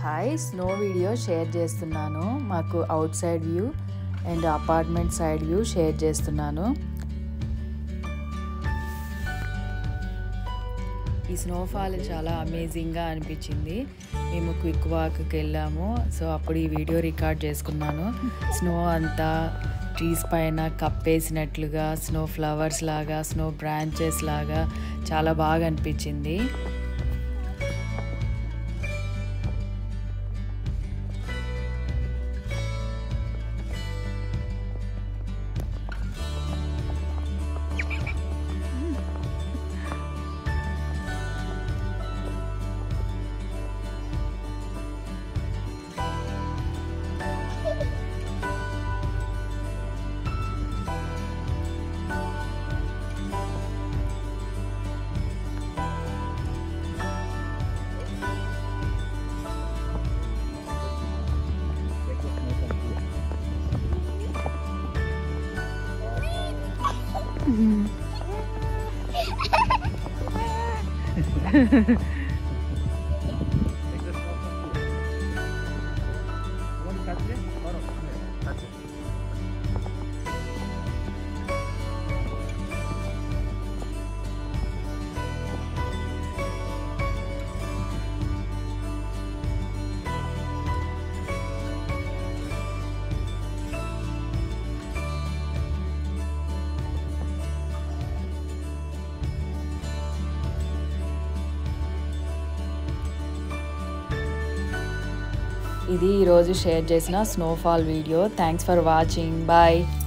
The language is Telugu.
హాయ్ స్నో వీడియో షేర్ చేస్తున్నాను మాకు అవుట్ సైడ్ view and apartment side view share చేస్తున్నాను ఈ స్నోఫాల్ చాలా అమేజింగ్గా అనిపించింది మేము క్విక్ వాక్కి వెళ్ళాము సో అప్పుడు ఈ వీడియో రికార్డ్ చేసుకున్నాను స్నో అంతా ట్రీస్ పైన కప్పేసినట్లుగా స్నో ఫ్లవర్స్ లాగా స్నో బ్రాంచెస్ లాగా చాలా బాగా అనిపించింది ఇది ఈరోజు షేర్ చేసిన snowfall video thanks for watching bye